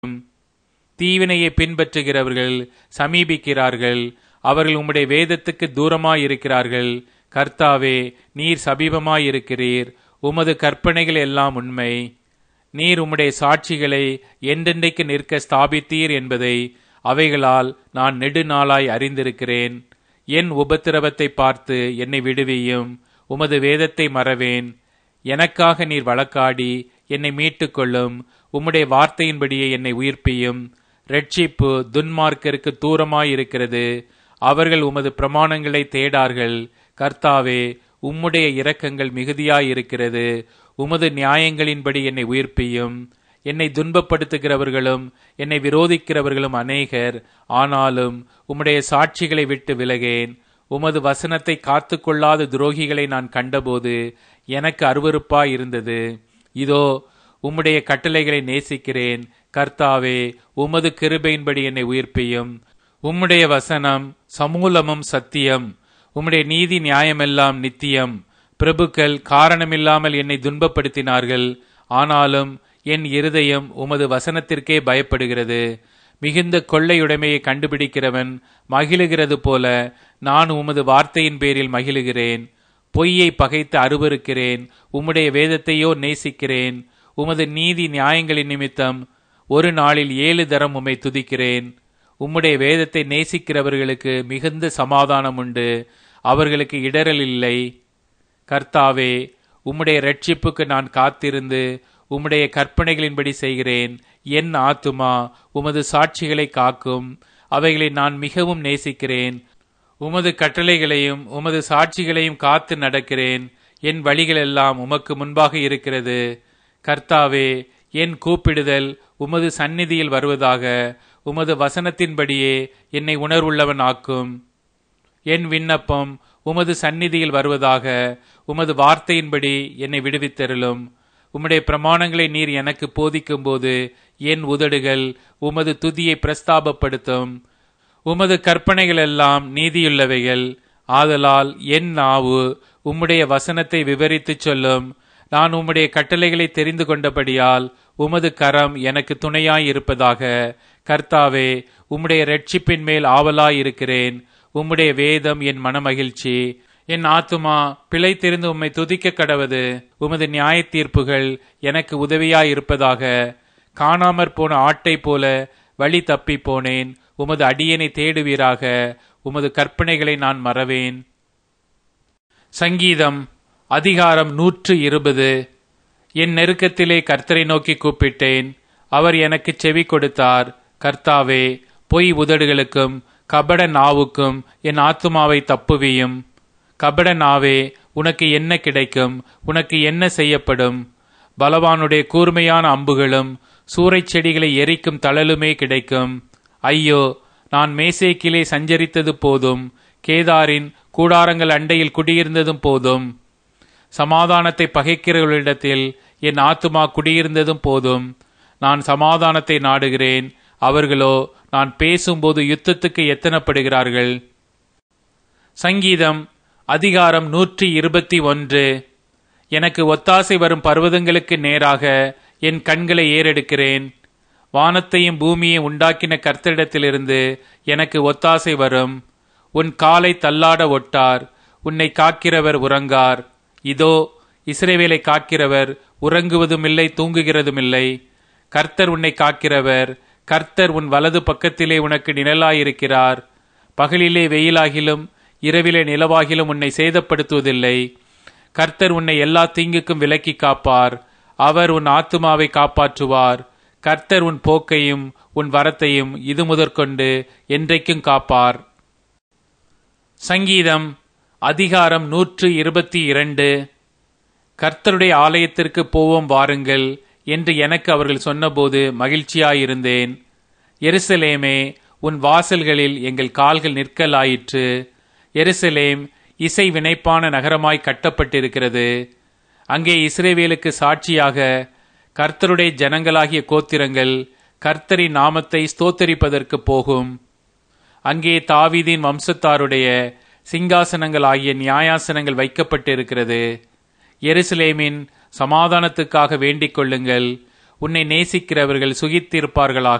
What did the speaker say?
தீவினையை பின்பற்றுகிறவர்கள் சமீபிக்கிறார்கள் அவர்கள் உம்முடைய வேதத்துக்கு தூரமாயிருக்கிறார்கள் கர்த்தாவே நீர் சமீபமாயிருக்கிறீர் உமது கற்பனைகள் எல்லாம் உண்மை நீர் உம்முடைய சாட்சிகளை என்றென்றைக்கு நிற்க ஸ்தாபித்தீர் என்பதை அவைகளால் நான் நெடுநாளாய் அறிந்திருக்கிறேன் என் உபத்திரவத்தை பார்த்து என்னை விடுவியும் உமது வேதத்தை மறவேன் எனக்காக நீர் வழக்காடி என்னை மீட்டுக் கொள்ளும் உம்முடைய வார்த்தையின்படியே என்னை உயிர்ப்பியும் ரட்சிப்பு துன்மார்க்கருக்கு தூரமாயிருக்கிறது அவர்கள் உமது பிரமாணங்களை தேடார்கள் கர்த்தாவே உம்முடைய இரக்கங்கள் மிகுதியாயிருக்கிறது உமது நியாயங்களின்படி என்னை உயிர்ப்பியும் என்னை துன்பப்படுத்துகிறவர்களும் என்னை விரோதிக்கிறவர்களும் அநேகர் ஆனாலும் உம்முடைய சாட்சிகளை விட்டு விலகேன் உமது வசனத்தை காத்து கொள்ளாத துரோகிகளை நான் கண்டபோது எனக்கு அருவருப்பாய் இருந்தது இதோ உம்முடைய கட்டளைகளை நேசிக்கிறேன் கர்த்தாவே உமது கிருபையின்படி என்னை உயிர்ப்பியும் உம்முடைய வசனம் சமூலமும் சத்தியம் உம்முடைய நீதி நியாயமெல்லாம் நித்தியம் பிரபுக்கள் காரணமில்லாமல் என்னை துன்பப்படுத்தினார்கள் ஆனாலும் என் இருதயம் உமது வசனத்திற்கே பயப்படுகிறது மிகுந்த கொள்ளையுடைமையை கண்டுபிடிக்கிறவன் மகிழுகிறது போல நான் உமது வார்த்தையின் பேரில் மகிழுகிறேன் பொய்யை பகைத்து அருவருக்கிறேன் உம்முடைய வேதத்தையோ நேசிக்கிறேன் உமது நீதி நியாயங்களின் நிமித்தம் ஒரு நாளில் ஏழு தரம் உம்மை துதிக்கிறேன் உம்முடைய வேதத்தை நேசிக்கிறவர்களுக்கு மிகுந்த சமாதானம் உண்டு அவர்களுக்கு இடரல் இல்லை கர்த்தாவே உம்முடைய ரட்சிப்புக்கு நான் காத்திருந்து உம்முடைய கற்பனைகளின்படி செய்கிறேன் என் ஆத்துமா உமது சாட்சிகளை காக்கும் அவைகளை நான் மிகவும் நேசிக்கிறேன் உமது கட்டளைகளையும் உமது சாட்சிகளையும் காத்து நடக்கிறேன் என் வழிகளெல்லாம் உமக்கு முன்பாக இருக்கிறது கர்த்தாவே என் கூப்பிடுதல் உமது சந்நிதியில் வருவதாக உமது வசனத்தின்படியே என்னை உணர்வுள்ளவன் ஆக்கும் என் விண்ணப்பம் உமது சந்நிதியில் வருவதாக உமது வார்த்தையின்படி என்னை விடுவித்தருளும் உம்முடைய பிரமாணங்களை நீர் எனக்கு போதிக்கும் போது என் உதடுகள் உமது துதியை பிரஸ்தாபப்படுத்தும் உமது கற்பனைகள் எல்லாம் நீதியுள்ளவைகள் ஆதலால் என் நாவு உம்முடைய வசனத்தை விவரித்துச் சொல்லும் நான் உம்முடைய கட்டளைகளை தெரிந்து கொண்டபடியால் உமது கரம் எனக்கு துணையாய் இருப்பதாக கர்த்தாவே உம்முடைய ரட்சிப்பின் மேல் ஆவலாய் இருக்கிறேன் உம்முடைய வேதம் என் மனமகிழ்ச்சி என் ஆத்துமா பிழைத்திருந்து உம்மை துதிக்க கடவது உமது நியாய தீர்ப்புகள் எனக்கு உதவியாய் இருப்பதாக காணாமற் போன ஆட்டை போல வழி தப்பி போனேன் உமது அடியனை தேடுவீராக உமது கற்பனைகளை நான் மறவேன் சங்கீதம் அதிகாரம் நூற்று இருபது என் நெருக்கத்திலே கர்த்தரை நோக்கி கூப்பிட்டேன் அவர் எனக்கு செவி கொடுத்தார் கர்த்தாவே பொய் உதடுகளுக்கும் கபட நாவுக்கும் என் ஆத்துமாவை தப்புவியும் கபட நாவே உனக்கு என்ன கிடைக்கும் உனக்கு என்ன செய்யப்படும் பலவானுடைய கூர்மையான அம்புகளும் சூறைச் செடிகளை எரிக்கும் தழலுமே கிடைக்கும் ஐயோ நான் மேசேக்கிலே சஞ்சரித்தது போதும் கேதாரின் கூடாரங்கள் அண்டையில் குடியிருந்ததும் போதும் சமாதானத்தை பகைக்கிறவர்களிடத்தில் என் ஆத்துமா குடியிருந்ததும் போதும் நான் சமாதானத்தை நாடுகிறேன் அவர்களோ நான் பேசும்போது யுத்தத்துக்கு எத்தனப்படுகிறார்கள் சங்கீதம் அதிகாரம் நூற்றி இருபத்தி ஒன்று எனக்கு ஒத்தாசை வரும் பர்வதங்களுக்கு நேராக என் கண்களை ஏறெடுக்கிறேன் வானத்தையும் பூமியை உண்டாக்கின கர்த்தரிடத்திலிருந்து எனக்கு ஒத்தாசை வரும் உன் காலை தள்ளாட ஒட்டார் உன்னை காக்கிறவர் உறங்கார் இதோ இஸ்ரேவேலை காக்கிறவர் உறங்குவதுமில்லை தூங்குகிறதுமில்லை கர்த்தர் உன்னை காக்கிறவர் கர்த்தர் உன் வலது பக்கத்திலே உனக்கு நிழலாயிருக்கிறார் பகலிலே வெயிலாகிலும் இரவிலே நிலவாகிலும் உன்னை சேதப்படுத்துவதில்லை கர்த்தர் உன்னை எல்லா தீங்குக்கும் விலக்கி காப்பார் அவர் உன் ஆத்துமாவை காப்பாற்றுவார் கர்த்தர் உன் போக்கையும் உன் வரத்தையும் இது முதற்கொண்டு என்றைக்கும் காப்பார் சங்கீதம் அதிகாரம் நூற்று இருபத்தி இரண்டு கர்த்தருடைய ஆலயத்திற்கு போவோம் வாருங்கள் என்று எனக்கு அவர்கள் சொன்னபோது மகிழ்ச்சியாயிருந்தேன் எருசலேமே உன் வாசல்களில் எங்கள் கால்கள் நிற்கலாயிற்று எருசலேம் இசை வினைப்பான நகரமாய் கட்டப்பட்டிருக்கிறது அங்கே இஸ்ரேவேலுக்கு சாட்சியாக கர்த்தருடைய ஜனங்களாகிய கோத்திரங்கள் கர்த்தரின் நாமத்தை ஸ்தோத்தரிப்பதற்கு போகும் அங்கே தாவீதின் வம்சத்தாருடைய சிங்காசனங்கள் ஆகிய நியாயாசனங்கள் வைக்கப்பட்டிருக்கிறது எருசலேமின் சமாதானத்துக்காக வேண்டிக் கொள்ளுங்கள் உன்னை நேசிக்கிறவர்கள் சுகித்திருப்பார்களாக